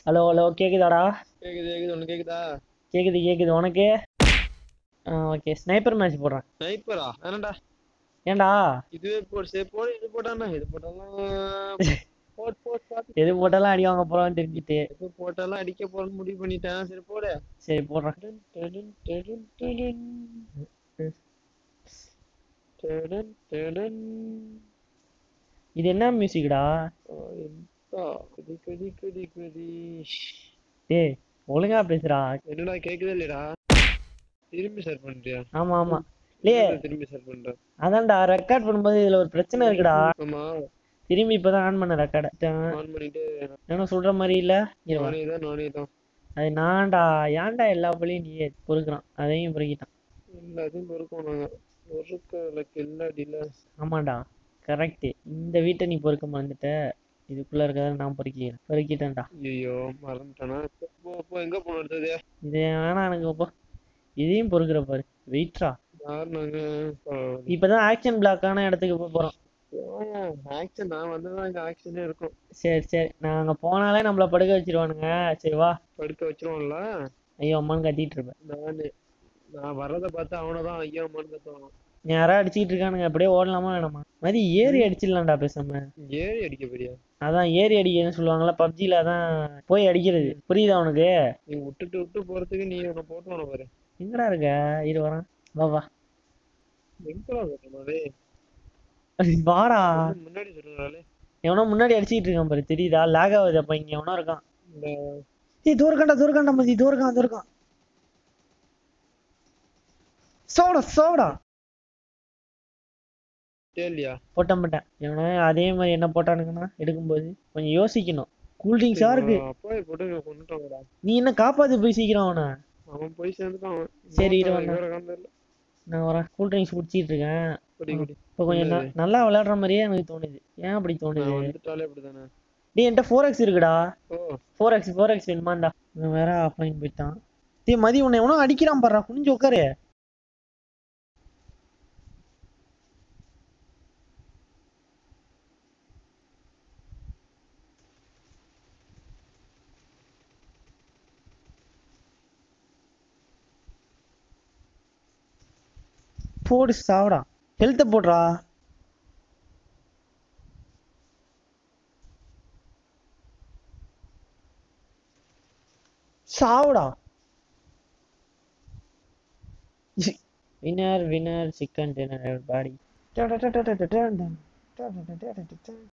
Hello hello கேக்குதாடா கேக்குது கேக்குது ஒண்ணு கேக்குதா கேக்குது கேக்குது உனக்கு ஓகே ஸ்னைப்பர் மேட்ச் போடுறேன் ஸ்னைப்பரா வேணாம்டா ஏன்டா இதுவே போடு சரி போடு இது போட்டானா இது போட்டாலாம் போட் போட் பாத்து எது போட்டாலும் அடி வாங்க போறோம்னு தெரிஞ்சுட்டு எது போட்டாலும் அடிக்க போறேன்னு முடிவு பண்ணிட்டேன் சரி போடு சரி போடுறேன் டடன், டடன், டடன், டடன். டடன், டடன். இது என்ன மியூசிக்டா ஆ, எப்பா? குதி குதி குதி குதி டேய் ஒழுங்கா பேசுடா என்னடா கேக்குதே இல்லையடா திரும்பி சர் பண்றியா ஆமா ஆமா இல்லையே என்னடா திரும்பி சர் பண்ற அதான்டா ரெக்கார்ட் பண்ணும்போது இதுல ஒரு பிரச்சனை இருக்குடா ஆமா திரும்பி இப்பதான் ஆன் பண்ண ரெக்கார்டை ஆன் பண்ணிட்டு என்ன சொல்ற மாதிரி இல்ல இருவா. நானே தான் நானே தான் அது நான்டா ஏன்டா எல்லா பள்ளியும் நீயே பொறுக்குறான் அதையும் பொறுக்கிட்டான் எல்லாத்தையும் பொறுக்கோம் நாங்க பொறுக்கல கில்லாடில ஆமாடா கரெக்ட் இந்த வீட்டை நீ பொறுக்க மறந்துட்ட இதுக்குள்ள இருக்கிறத நான் பொறுக்கிறேன் பொறுக்கிட்டேன்டா ஐயோ மறந்துட்டானா போ போ எங்க போனோம் அடுத்தது இது வேணாம் எனக்கு போ இதையும் பொறுக்கிற பாரு வெயிட்ரா யார் நாங்க இப்பதான் ஆக்ஷன் பிளாக்கான இடத்துக்கு போக போறோம் ஆக்ஷன் நான் வந்ததான் இங்க ஆக்ஷனே இருக்கும் சரி சரி நான் அங்க போனாலே நம்மள படுக்க வச்சிருவானுங்க சரி வா படுக்க வச்சிருவான்ல ஐயோ அம்மான்னு கத்திட்டு இருப்பேன் நானு நான் வர்றதை பார்த்து அவனதான் ஐயோ அம்மான்னு கத்துவான் நீ யாரா அடிச்சிட்டு இருக்கானுங்க அப்படியே ஓடலாமா வேணாமா மாதிரி ஏறி அடிச்சிடலாம்டா பேசாம ஏறி அடிக்க போறியா அதான் ஏறி அடிக்கிறதுன்னு சொல்லுவாங்கல்ல பப்ஜில அதான் போய் அடிக்கிறது புரியுதா உனக்கு நீ விட்டுட்டு விட்டு போறதுக்கு நீ உன்னை போட்டு உன பாரு எங்கடா இருக்க இரு வரேன் வா வா எங்கடா போட்டோம் வாடா முன்னாடி சொல்றாளே எவனோ முன்னாடி அடிச்சிட்டு இருக்கான் பாரு தெரியுதா லேக் ஆகுது அப்ப இங்க எவனோ இருக்கான் இந்த ஏய் தூரக்காண்டா தூரக்காண்டா மதி தூரக்கான் தூரக்கான் சோடா சோடா தேலியா போட்டேன் போட்டேன் எவனோ அதே மாதிரி என்ன போட்டானுங்கன்னா எடுக்கும்போது கொஞ்சம் யோசிக்கணும் கூல் ட்ரிங்க்ஸா இருக்கு போய் போட்டு கொண்டுட்டாங்கடா நீ என்ன காப்பாத்து போய் சீக்கிரம் அவனை அவன் போய் சேர்ந்துட்டான் அவன் சரி, இரு இன்னொருத்தன் வந்தா. இவரை காமில நான் வரேன் கூல் ட்ரிங்க்ஸ் குடிச்சிட்டு இருக்கேன் குடி குடி இப்போ கொஞ்சம் ந- நல்லா விளையாடுற மாதிரியே எனக்கு தோணுது ஏன் அப்படி தோணுது நான் வந்துட்டாலே அப்படிதானே டேய் என்கிட்ட ஃபோர் எக்ஸ் இருக்குடா ஓ ஃபோர் எக்ஸ் ஃபோர் எக்ஸ் வேணுமாண்டா இவன் வேற ஆஃப்லைன் போயிட்டான் டேய் மதி உன்னை எவனோ அடிக்கிறான் பாடுறா குனிஞ்சு உட்காரு போடு சாவடா ஹெல்த்தை போடுறா சாவுடா வினர் வினர் சிக்கன் டின்னர் பாடி